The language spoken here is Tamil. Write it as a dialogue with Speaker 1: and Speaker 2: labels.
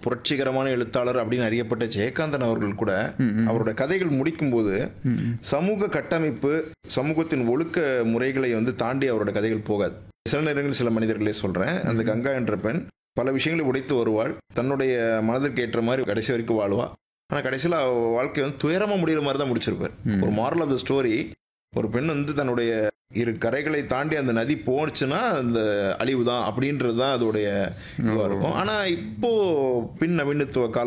Speaker 1: புரட்சிகரமான எழுத்தாளர் அப்படின்னு அறியப்பட்ட ஜெயகாந்தன் அவர்கள் கூட அவரோட கதைகள் முடிக்கும்போது சமூக கட்டமைப்பு சமூகத்தின் ஒழுக்க முறைகளை வந்து தாண்டி அவரோட கதைகள் போகாது சில நேரங்களில் சில மனிதர்களே சொல்றேன் அந்த கங்கா என்ற பெண் பல விஷயங்களை உடைத்து வருவாள் தன்னுடைய மனதிற்கு ஏற்ற மாதிரி கடைசி வரைக்கும் வாழ்வா ஆனா கடைசியில் அவ வாழ்க்கை வந்து துயரமா முடிகிற மாதிரி தான் முடிச்சிருப்பார் ஒரு மாரல் ஆஃப் த ஸ்டோரி ஒரு பெண் வந்து தன்னுடைய இரு கரைகளை தாண்டி அந்த நதி போனுச்சுன்னா அந்த அழிவு தான் அப்படின்றது தான் அதோடைய இதுவாக இருக்கும் ஆனால் இப்போ பின் நவீனத்துவ கால